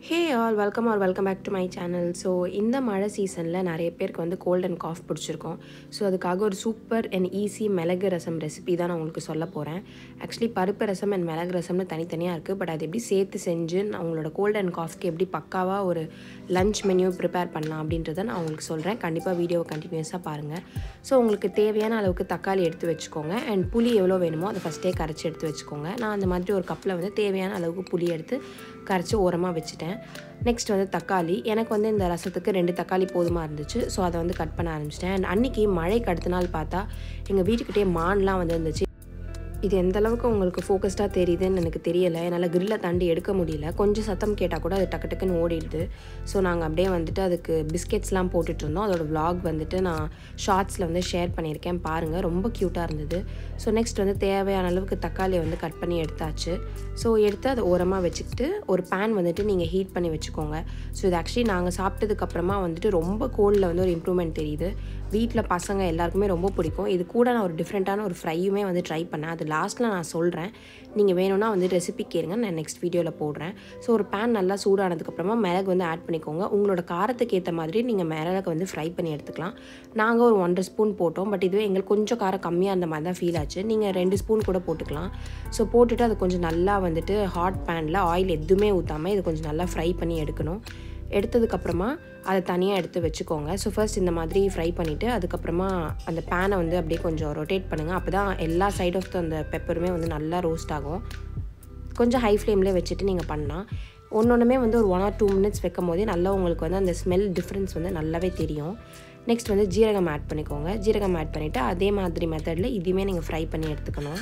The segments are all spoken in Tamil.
hey all welcome or welcome back to my channel so இந்த மழை சீசனில் நிறைய பேருக்கு வந்து கோல்ட் அண்ட் காஃப் பிடிச்சிருக்கும் ஸோ அதுக்காக ஒரு சூப்பர் அண்ட் ஈஸி மிளகு ரசம் ரெசிபி தான் நான் உங்களுக்கு சொல்ல போகிறேன் ஆக்சுவலி பருப்பு ரசம் அண்ட் மிளகு ரசம்னு தனித்தனியாக இருக்குது பட் அது எப்படி சேர்த்து செஞ்சு நான் உங்களோட கோல்ட் அண்ட் காஃப்க்கு எப்படி பக்காவாக ஒரு லஞ்ச் மெனு ப்ரிப்பேர் பண்ணலாம் அப்படின்றத நான் உங்களுக்கு சொல்கிறேன் கண்டிப்பாக வீடியோவை கண்டினியூஸாக பாருங்கள் ஸோ உங்களுக்கு தேவையான அளவுக்கு தக்காளி எடுத்து வச்சுக்கோங்க அண்ட் புளி எவ்வளோ வேணுமோ அதை ஃபஸ்ட்டே கரைச்சி எடுத்து வச்சுக்கோங்க நான் அந்த மாதிரி ஒரு கப்பில் வந்து தேவையான அளவுக்கு புளி எடுத்து கரைச்சி ஓரமாக வச்சுட்டேன் நெக்ஸ்ட் வந்து தக்காளி எனக்கு வந்து இந்த ரசத்துக்கு ரெண்டு தக்காளி போதுமாக இருந்துச்சு ஸோ அதை வந்து கட் பண்ண ஆரம்பிச்சிட்டேன் அண்ட் அன்றைக்கி மழைக்கு அடுத்த நாள் பார்த்தா எங்கள் வீட்டுக்கிட்டே மான்லாம் வந்து இருந்துச்சு இது எந்த அளவுக்கு உங்களுக்கு ஃபோக்கஸ்டாக தெரியுதுன்னு எனக்கு தெரியலை என்னால் கிரில்லை தாண்டி எடுக்க முடியல கொஞ்சம் சத்தம் கேட்டால் கூட அது டக்கு டக்குன்னு ஓடிடுது ஸோ நாங்கள் அப்படியே வந்துட்டு அதுக்கு பிஸ்கெட்ஸ்லாம் போட்டுட்டு இருந்தோம் அதோட vlog வந்துட்டு நான் ஷார்ட்ஸில் வந்து ஷேர் பண்ணியிருக்கேன் பாருங்கள் ரொம்ப க்யூட்டாக இருந்தது ஸோ நெக்ஸ்ட் வந்து தேவையான அளவுக்கு தக்காளியை வந்து கட் பண்ணி எடுத்தாச்சு ஸோ எடுத்து அதை ஓரமாக வச்சுக்கிட்டு ஒரு பேன் வந்துட்டு நீங்கள் ஹீட் பண்ணி வச்சுக்கோங்க ஸோ இது ஆக்சுவலி நாங்கள் சாப்பிட்டதுக்கப்புறமா வந்துட்டு ரொம்ப கோல்டில் வந்து ஒரு இம்ப்ரூவ்மெண்ட் தெரியுது வீட்டில் பசங்க எல்லாருக்குமே ரொம்ப பிடிக்கும் இது கூட நான் ஒரு டிஃப்ரெண்ட்டான ஒரு ஃப்ரையுமே வந்து ட்ரை பண்ணேன் அது லாஸ்ட்டில் நான் சொல்கிறேன் நீங்கள் வேணும்னா வந்து ரெசிபி கேளுங்க நான் நெக்ஸ்ட் வீடியோவில் போடுறேன் ஸோ ஒரு பேன் நல்லா சூடானதுக்கப்புறமா மிளகு வந்து ஆட் பண்ணிக்கோங்க உங்களோட காரத்துக்கு ஏற்ற மாதிரி நீங்கள் மிளகு வந்து ஃப்ரை பண்ணி எடுத்துக்கலாம் நாங்கள் ஒரு ஒன்றரை ஸ்பூன் போட்டோம் பட் இதுவே எங்களுக்கு கொஞ்சம் காரம் கம்மியாக இருந்த மாதிரி தான் ஃபீல் ஆச்சு நீங்கள் ரெண்டு ஸ்பூன் கூட போட்டுக்கலாம் ஸோ போட்டுட்டு அது கொஞ்சம் நல்லா வந்துட்டு ஹாட் பேனில் ஆயில் எதுவுமே ஊற்றாமல் இது கொஞ்சம் நல்லா ஃப்ரை பண்ணி எடுக்கணும் எடுத்ததுக்கப்புறமா அதை தனியாக எடுத்து வச்சுக்கோங்க ஸோ ஃபர்ஸ்ட் இந்த மாதிரி ஃப்ரை பண்ணிவிட்டு அதுக்கப்புறமா அந்த பேனை வந்து அப்படியே கொஞ்சம் ரொட்டேட் பண்ணுங்கள் அப்போ தான் எல்லா சைட் ஆஃப் அந்த பெப்பருமே வந்து நல்லா ரோஸ்ட் ஆகும் கொஞ்சம் ஹை ஃப்ளேம்லேயே வச்சுட்டு நீங்கள் பண்ணலாம் ஒன்று ஒன்றுமே வந்து ஒரு ஒன் ஆர் டூ மினிட்ஸ் வைக்கும் போதே நல்லா உங்களுக்கு வந்து அந்த ஸ்மெல் டிஃப்ரென்ஸ் வந்து நல்லாவே தெரியும் நெக்ஸ்ட் வந்து ஜீரகம் ஆட் பண்ணிக்கோங்க ஜீரகம் ஆட் பண்ணிவிட்டு அதே மாதிரி மெத்தடில் இதுவுமே நீங்கள் ஃப்ரை பண்ணி எடுத்துக்கணும்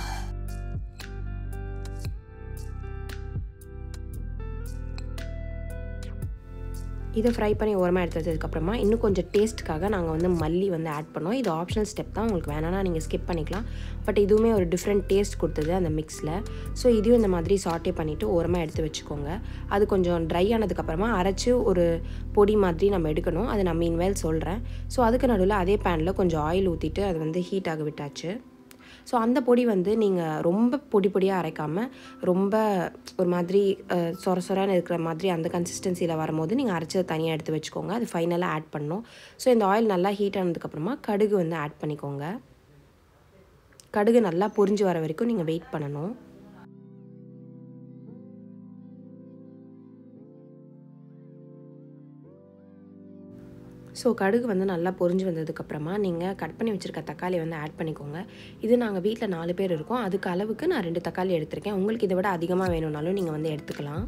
இதை ஃப்ரை பண்ணி ஓரமாக எடுத்து வச்சதுக்கப்புறமா இன்னும் கொஞ்சம் டேஸ்ட்டுக்காக நாங்கள் வந்து மல்லி வந்து ஆட் பண்ணோம் இது ஆப்ஷனல் ஸ்டெப் தான் உங்களுக்கு வேணாம்னா நீங்கள் ஸ்கிப் பண்ணிக்கலாம் பட் இதுவுமே ஒரு டிஃப்ரெண்ட் டேஸ்ட் கொடுத்தது அந்த மிக்ஸில் ஸோ இதையும் இந்த மாதிரி சாட்டே பண்ணிவிட்டு ஓரமாக எடுத்து வச்சுக்கோங்க அது கொஞ்சம் ட்ரை ஆனதுக்கப்புறமா அரைச்சி ஒரு பொடி மாதிரி நம்ம எடுக்கணும் அது நான் மீன்வேல் சொல்கிறேன் ஸோ அதுக்கு நடுவில் அதே பேனில் கொஞ்சம் ஆயில் ஊற்றிட்டு அது வந்து ஹீட் ஆக விட்டாச்சு ஸோ அந்த பொடி வந்து நீங்கள் ரொம்ப பொடி பொடியாக அரைக்காமல் ரொம்ப ஒரு மாதிரி அஹ், சொர சொரன்னு இருக்கிற மாதிரி அந்த கன்சிஸ்டன்சியில் வரும்போது நீங்கள் அரைச்சதை தனியாக எடுத்து வச்சுக்கோங்க அது ஃபைனலாக ஆட் பண்ணணும் ஸோ இந்த ஆயில் நல்லா ஹீட் ஆனதுக்கப்புறமா கடுகு வந்து ஆட் பண்ணிக்கோங்க கடுகு நல்லா பொரிஞ்சு வர வரைக்கும் நீங்கள் வெயிட் பண்ணணும் ஸோ கடுகு வந்து நல்லா பொரிஞ்சு வந்ததுக்கப்புறமா நீங்கள் கட் பண்ணி வச்சுருக்க தக்காளி வந்து ஆட் பண்ணிக்கோங்க இது நாங்கள் வீட்டில் நாலு பேர் இருக்கோம் அதுக்கு அளவுக்கு நான் ரெண்டு தக்காளி எடுத்திருக்கேன் உங்களுக்கு இதை விட அதிகமாக வேணும்னாலும் நீங்கள் வந்து எடுத்துக்கலாம்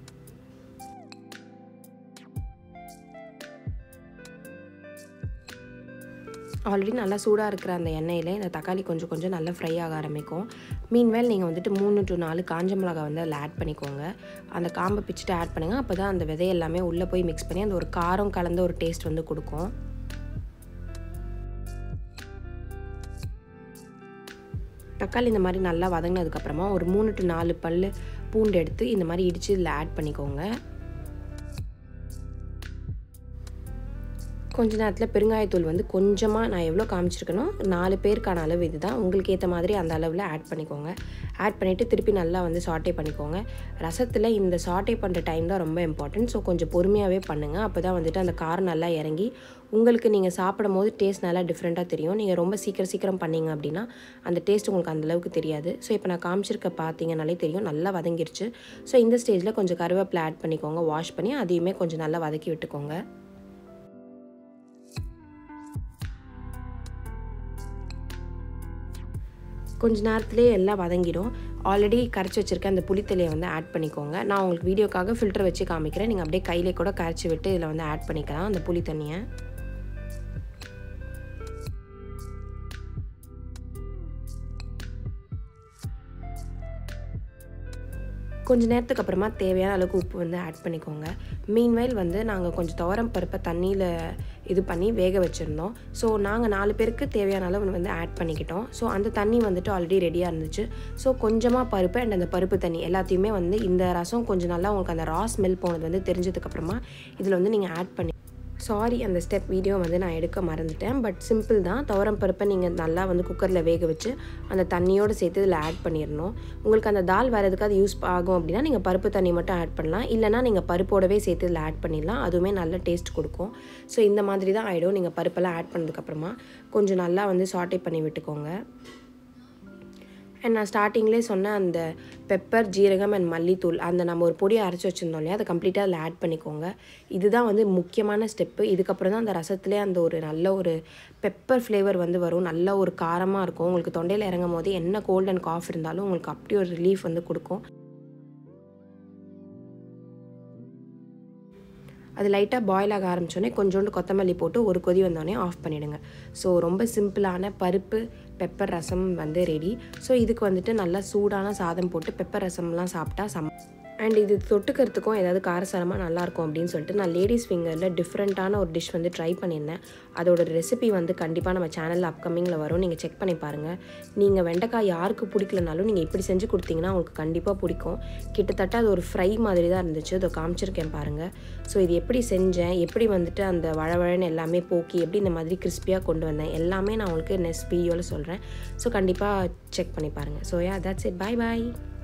ஆல்ரெடி நல்லா சூடாக இருக்கிற அந்த எண்ணெயில் இந்த தக்காளி கொஞ்சம் கொஞ்சம் நல்லா ஃப்ரை ஆக ஆரம்பிக்கும் மீன்வேல் நீங்கள் வந்துட்டு மூணு டு நாலு காஞ்ச மிளகா வந்து அதில் ஆட் பண்ணிக்கோங்க அந்த காம்பை பிச்சுட்டு ஆட் பண்ணுங்கள் அப்போ தான் அந்த விதை எல்லாமே உள்ளே போய் மிக்ஸ் பண்ணி அந்த ஒரு காரம் கலந்த ஒரு டேஸ்ட் வந்து கொடுக்கும் தக்காளி இந்த மாதிரி நல்லா வதங்கினதுக்கப்புறமா ஒரு மூணு டு நாலு பல் பூண்டு எடுத்து இந்த மாதிரி இடித்து இதில் ஆட் பண்ணிக்கோங்க கொஞ்ச நேரத்தில் பெருங்காயத்தூள் வந்து கொஞ்சமாக நான் எவ்வளோ காமிச்சிருக்கனோ நாலு பேருக்கான அளவு இதுதான் உங்களுக்கு ஏற்ற மாதிரி அந்த அளவில் ஆட் பண்ணிக்கோங்க ஆட் பண்ணிவிட்டு திருப்பி நல்லா வந்து சாட்டே பண்ணிக்கோங்க ரசத்தில் இந்த சாட்டே பண்ணுற டைம் தான் ரொம்ப இம்பார்ட்டன்ட் ஸோ கொஞ்சம் பொறுமையாகவே பண்ணுங்கள் அப்போ தான் வந்துட்டு அந்த காரம் நல்லா இறங்கி உங்களுக்கு நீங்கள் சாப்பிடும் போது டேஸ்ட் நல்லா டிஃப்ரெண்ட்டாக தெரியும் நீங்கள் ரொம்ப சீக்கிரம் சீக்கிரம் பண்ணீங்க அப்படின்னா அந்த டேஸ்ட் உங்களுக்கு அந்த அளவுக்கு தெரியாது ஸோ இப்போ நான் காமிச்சிருக்க பார்த்தீங்கனாலே தெரியும் நல்லா வதங்கிருச்சு ஸோ இந்த ஸ்டேஜில் கொஞ்சம் கருவேப்பிலை ஆட் பண்ணிக்கோங்க வாஷ் பண்ணி அதையுமே கொஞ்சம் நல்லா வதக்கி விட்டுக்கோங்க கொஞ்ச நேரத்துலேயே எல்லாம் வதங்கிடும் ஆல்ரெடி கரைச்சி வச்சுருக்க அந்த புளித்தலையை வந்து ஆட் பண்ணிக்கோங்க நான் உங்களுக்கு வீடியோக்காக ஃபில்டர் வச்சு காமிக்கிறேன் நீங்கள் அப்படியே கையிலே கூட கரைச்சி விட்டு இதில் வந்து ஆட் பண்ணிக்கலாம் அந்த புளி தண்ணியை கொஞ்ச நேரத்துக்கு அப்புறமா தேவையான அளவுக்கு உப்பு வந்து ஆட் பண்ணிக்கோங்க மீன்வைல் வந்து நாங்கள் கொஞ்சம் துவரம் பருப்பை தண்ணியில் இது பண்ணி வேக வச்சுருந்தோம் ஸோ நாங்கள் நாலு பேருக்கு தேவையான அளவு வந்து ஆட் பண்ணிக்கிட்டோம் ஸோ அந்த தண்ணி வந்துட்டு ஆல்ரெடி ரெடியாக இருந்துச்சு ஸோ கொஞ்சமாக பருப்பு அண்ட் அந்த பருப்பு தண்ணி எல்லாத்தையுமே வந்து இந்த ரசம் கொஞ்சம் நல்லா உங்களுக்கு அந்த ரா ஸ்மெல் போனது வந்து தெரிஞ்சதுக்கப்புறமா இதில் வந்து நீங்கள் ஆட் பண்ணி சாரி அந்த ஸ்டெப் வீடியோ வந்து நான் எடுக்க மறந்துட்டேன் பட் சிம்பிள் தான் துவரம் பருப்பை நீங்கள் நல்லா வந்து குக்கரில் வேக வச்சு அந்த தண்ணியோடு சேர்த்து இதில் ஆட் பண்ணிடணும் உங்களுக்கு அந்த தால் வேறு எதுக்காவது யூஸ் ஆகும் அப்படின்னா நீங்கள் பருப்பு தண்ணி மட்டும் ஆட் பண்ணலாம் இல்லைனா நீங்கள் பருப்போடவே சேர்த்து இதில் ஆட் பண்ணிடலாம் அதுவுமே நல்ல டேஸ்ட் கொடுக்கும் ஸோ இந்த மாதிரி தான் ஆகிடும் நீங்கள் பருப்பெல்லாம் ஆட் பண்ணதுக்கப்புறமா கொஞ்சம் நல்லா வந்து சாட்டே பண்ணி விட்டுக்கோங்க அண்ட் நான் ஸ்டார்டிங்லேயே சொன்ன அந்த பெப்பர் ஜீரகம் அண்ட் மல்லித்தூள் அந்த நம்ம ஒரு பொடியை அரைச்சி வச்சுருந்தோம் இல்லையா அதை கம்ப்ளீட்டாக அதில் ஆட் பண்ணிக்கோங்க இதுதான் வந்து முக்கியமான ஸ்டெப்பு இதுக்கப்புறம் தான் அந்த ரசத்துலேயே அந்த ஒரு நல்ல ஒரு பெப்பர் ஃப்ளேவர் வந்து வரும் நல்ல ஒரு காரமாக இருக்கும் உங்களுக்கு தொண்டையில் இறங்கும் போது என்ன கோல்ட் அண்ட் காஃப் இருந்தாலும் உங்களுக்கு அப்படி ஒரு ரிலீஃப் வந்து கொடுக்கும் அது லைட்டாக பாயில் ஆக ஆரம்பித்தோடனே கொஞ்சோண்டு கொத்தமல்லி போட்டு ஒரு கொதி வந்தோடனே ஆஃப் பண்ணிவிடுங்க ஸோ ரொம்ப சிம்பிளான பருப்பு பெப்பர் ரசம் வந்து ரெடி ஸோ இதுக்கு வந்துட்டு நல்லா சூடான சாதம் போட்டு பெப்பர் ரசம்லாம் சாப்பிட்டா சம் அண்ட் இது தொட்டுக்கிறதுக்கும் ஏதாவது காரசாரமாக நல்லாயிருக்கும் அப்படின்னு சொல்லிட்டு நான் லேடிஸ் ஃபிங்கரில் டிஃப்ரெண்ட்டான ஒரு டிஷ் வந்து ட்ரை பண்ணியிருந்தேன் அதோட ரெசிபி வந்து கண்டிப்பாக நம்ம சேனலில் அப்கமிங்கில் வரும் நீங்கள் செக் பண்ணி பாருங்கள் நீங்கள் வெண்டைக்காய் யாருக்கு பிடிக்கலனாலும் நீங்கள் இப்படி செஞ்சு கொடுத்தீங்கன்னா உங்களுக்கு கண்டிப்பாக பிடிக்கும் கிட்டத்தட்ட அது ஒரு ஃப்ரை மாதிரி தான் இருந்துச்சு அதை காமிச்சிருக்கேன் பாருங்கள் ஸோ இது எப்படி செஞ்சேன் எப்படி வந்துட்டு அந்த வழவழன்னு எல்லாமே போக்கி எப்படி இந்த மாதிரி கிறிஸ்பியாக கொண்டு வந்தேன் எல்லாமே நான் உங்களுக்கு நெக்ஸ்ட் வீடியோவில் சொல்கிறேன் ஸோ கண்டிப்பாக செக் பண்ணி பாருங்கள் so yeah that's it bye bye